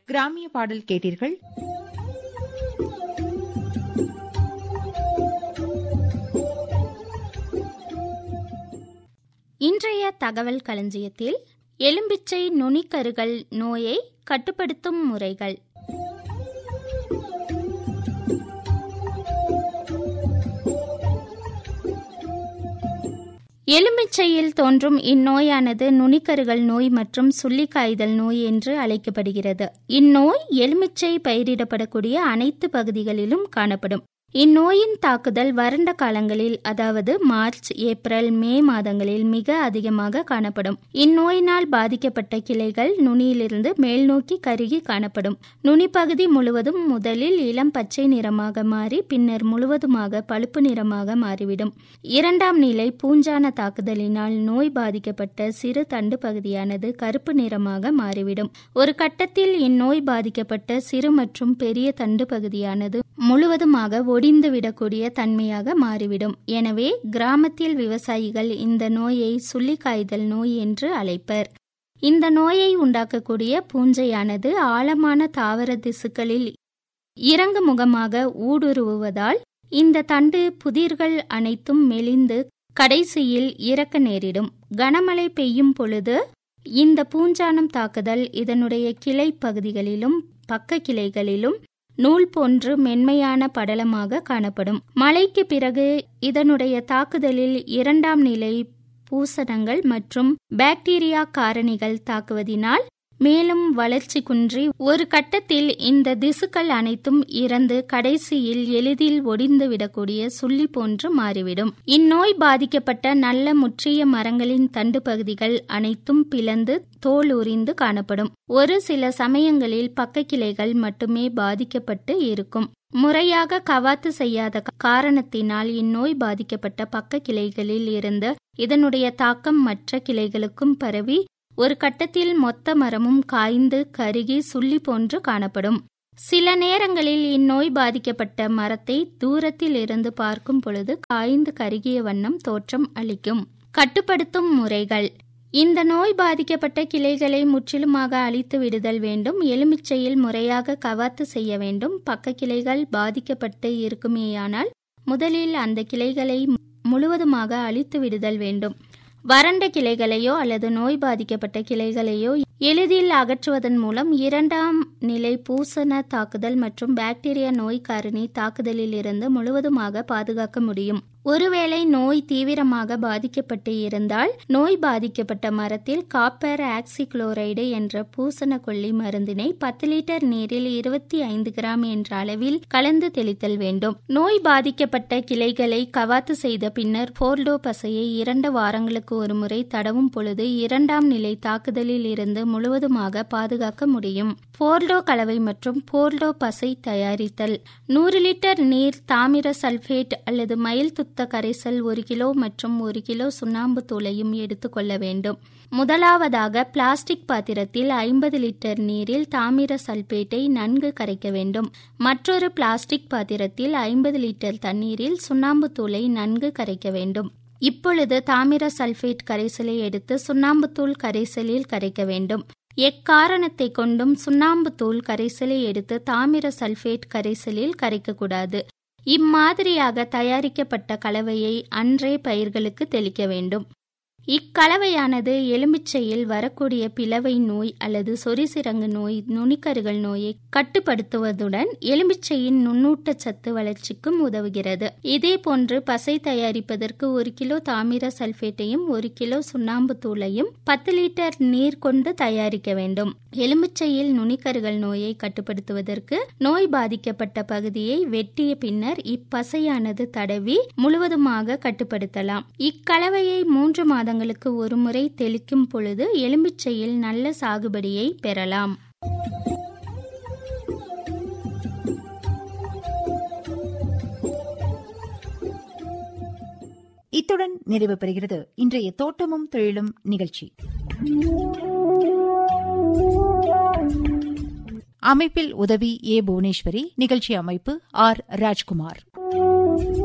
கிராமிய பாடல் கேட்டீர்கள் இன்றைய தகவல் களஞ்சியத்தில் எலும்பிச்சை நுனிக்கருகள் நோயை கட்டுப்படுத்தும் முறைகள் எலுமிச்சையில் தோன்றும் இந்நோயானது நுனிக்கருகள் நோய் மற்றும் சுள்ளிக்காய்தல் நோய் என்று அழைக்கப்படுகிறது இந்நோய் எலுமிச்சை பயிரிடப்படக்கூடிய அனைத்து பகுதிகளிலும் காணப்படும் இந்நோயின் தாக்குதல் வறண்ட காலங்களில் அதாவது மார்ச் ஏப்ரல் மே மாதங்களில் மிக அதிகமாக காணப்படும் இந்நோயினால் பாதிக்கப்பட்ட கிளைகள் நுனியிலிருந்து மேல் நோக்கி கருகி காணப்படும் நுனிப்பகுதி முழுவதும் முதலில் இளம் பச்சை நிறமாக மாறி பின்னர் முழுவதுமாக பழுப்பு நிறமாக மாறிவிடும் இரண்டாம் நிலை பூஞ்சான தாக்குதலினால் நோய் பாதிக்கப்பட்ட சிறு தண்டு பகுதியானது கருப்பு நிறமாக மாறிவிடும் ஒரு கட்டத்தில் இந்நோய் பாதிக்கப்பட்ட சிறு மற்றும் பெரிய தண்டு பகுதியானது முழுவதுமாக ஒடிந்து விடக்கூடிய தன்மையாக மாறிவிடும் எனவே கிராமத்தில் விவசாயிகள் இந்த நோயை சுள்ளிக்காய்தல் நோய் என்று அழைப்பர் இந்த நோயை உண்டாக்கக்கூடிய பூஞ்சையானது ஆழமான தாவர திசுக்களில் இறங்கு முகமாக ஊடுருவுவதால் இந்த தண்டு புதிர்கள் அனைத்தும் மெலிந்து கடைசியில் இறக்க நேரிடும் கனமழை பெய்யும் பொழுது இந்த பூஞ்சானம் தாக்குதல் இதனுடைய கிளை பகுதிகளிலும் பக்க கிளைகளிலும் நூல் போன்று மென்மையான படலமாக காணப்படும் மழைக்கு பிறகு இதனுடைய தாக்குதலில் இரண்டாம் நிலை பூசணங்கள் மற்றும் பாக்டீரியா காரணிகள் தாக்குவதினால் மேலும் வளர்ச்சி குன்றி ஒரு கட்டத்தில் இந்த திசுக்கள் அனைத்தும் இறந்து கடைசியில் எளிதில் ஒடிந்து விடக்கூடிய சுள்ளி போன்று மாறிவிடும் இந்நோய் பாதிக்கப்பட்ட நல்ல முற்றிய மரங்களின் தண்டு பகுதிகள் அனைத்தும் பிளந்து தோல் உரிந்து காணப்படும் ஒரு சில சமயங்களில் பக்க கிளைகள் மட்டுமே பாதிக்கப்பட்டு இருக்கும் முறையாக கவாத்து செய்யாத காரணத்தினால் இந்நோய் பாதிக்கப்பட்ட பக்க கிளைகளில் இருந்து இதனுடைய தாக்கம் மற்ற கிளைகளுக்கும் பரவி ஒரு கட்டத்தில் மொத்த மரமும் காய்ந்து கருகி சுள்ளி போன்று காணப்படும் சில நேரங்களில் இந்நோய் பாதிக்கப்பட்ட மரத்தை தூரத்தில் இருந்து பார்க்கும் பொழுது காய்ந்து கருகிய வண்ணம் தோற்றம் அளிக்கும் கட்டுப்படுத்தும் முறைகள் இந்த நோய் பாதிக்கப்பட்ட கிளைகளை முற்றிலுமாக அழித்து விடுதல் வேண்டும் எலுமிச்சையில் முறையாக கவாத்து செய்ய வேண்டும் பக்க கிளைகள் பாதிக்கப்பட்டு இருக்குமேயானால் முதலில் அந்த கிளைகளை முழுவதுமாக அழித்து விடுதல் வேண்டும் வறண்ட கிளைகளையோ அல்லது நோய் பாதிக்கப்பட்ட கிளைகளையோ எளிதில் அகற்றுவதன் மூலம் இரண்டாம் நிலை பூசண தாக்குதல் மற்றும் பாக்டீரியா நோய் காரணி தாக்குதலில் இருந்து முழுவதுமாக பாதுகாக்க முடியும் ஒருவேளை நோய் தீவிரமாக பாதிக்கப்பட்டு இருந்தால் நோய் பாதிக்கப்பட்ட மரத்தில் காப்பர் ஆக்சிக்ளோரைடு என்ற பூசண கொல்லி மருந்தினை பத்து லிட்டர் நீரில் இருபத்தி ஐந்து கிராம் என்ற அளவில் கலந்து தெளித்தல் வேண்டும் நோய் பாதிக்கப்பட்ட கிளைகளை கவாத்து செய்த பின்னர் போர்டோ பசையை இரண்டு வாரங்களுக்கு ஒரு முறை தடவும் பொழுது இரண்டாம் நிலை தாக்குதலில் இருந்து முழுவதுமாக பாதுகாக்க முடியும் போர்டோ கலவை மற்றும் போர்டோ பசை தயாரித்தல் நூறு லிட்டர் நீர் தாமிர சல்பேட் அல்லது மயில் துத்த கரைசல் ஒரு கிலோ மற்றும் ஒரு கிலோ சுண்ணாம்பு தூளையும் எடுத்துக்கொள்ள வேண்டும் முதலாவதாக பிளாஸ்டிக் பாத்திரத்தில் ஐம்பது லிட்டர் நீரில் தாமிர சல்பேட்டை நன்கு கரைக்க வேண்டும் மற்றொரு பிளாஸ்டிக் பாத்திரத்தில் ஐம்பது லிட்டர் தண்ணீரில் சுண்ணாம்பு தூளை நன்கு கரைக்க வேண்டும் இப்பொழுது தாமிர சல்பேட் கரைசலை எடுத்து சுண்ணாம்புத்தூள் கரைசலில் கரைக்க வேண்டும் எக்காரணத்தை கொண்டும் சுண்ணாம்பு தூள் கரைசலை எடுத்து தாமிர சல்பேட் கரைசலில் கரைக்கக்கூடாது இம்மாதிரியாக தயாரிக்கப்பட்ட கலவையை அன்றே பயிர்களுக்கு தெளிக்க வேண்டும் இக்கலவையானது எலுமிச்சையில் வரக்கூடிய பிளவை நோய் அல்லது சொரிசிறங்கு நோய் நுனிக்கருகள் நோயை கட்டுப்படுத்துவதுடன் எலுமிச்சையின் நுண்ணூட்ட சத்து வளர்ச்சிக்கும் உதவுகிறது இதே போன்று பசை தயாரிப்பதற்கு ஒரு கிலோ தாமிர சல்பேட்டையும் ஒரு கிலோ சுண்ணாம்பு தூளையும் பத்து லிட்டர் நீர் கொண்டு தயாரிக்க வேண்டும் எலுமிச்சையில் நுனிக்கருகள் நோயை கட்டுப்படுத்துவதற்கு நோய் பாதிக்கப்பட்ட பகுதியை வெட்டிய பின்னர் இப்பசையானது தடவி முழுவதுமாக கட்டுப்படுத்தலாம் இக்கலவையை மூன்று மாதங்களுக்கு ஒரு முறை தெளிக்கும் பொழுது எலுமிச்சையில் நல்ல சாகுபடியை பெறலாம் இத்துடன் நிறைவு பெறுகிறது இன்றைய தோட்டமும் தொழிலும் நிகழ்ச்சி அமைப்பில் உதவி ஏ புவனேஸ்வரி நிகழ்ச்சி அமைப்பு ஆர் ராஜ்குமார்